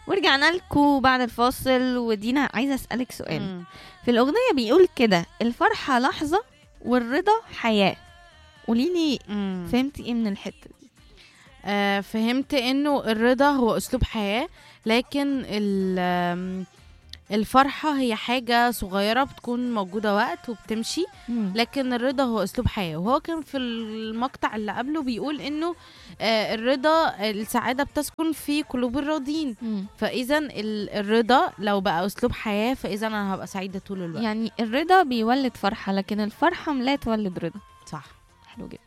ورجعنا لكم بعد الفاصل ودينا عايزه اسالك سؤال مم. في الاغنيه بيقول كده الفرحه لحظه والرضا حياه قولي لي مم. فهمتي ايه من الحته دي آه فهمت انه الرضا هو اسلوب حياه لكن ال- آم، الفرحه هي حاجه صغيره بتكون موجوده وقت وبتمشي لكن الرضا هو اسلوب حياه وهو كان في المقطع اللي قبله بيقول انه آه الرضا السعاده بتسكن في قلوب الراضين مم. فاذا ال- الرضا لو بقى اسلوب حياه فاذا انا هبقى سعيده طول الوقت يعني الرضا بيولد فرحه لكن الفرحه لا تولد رضا صح حلو جدا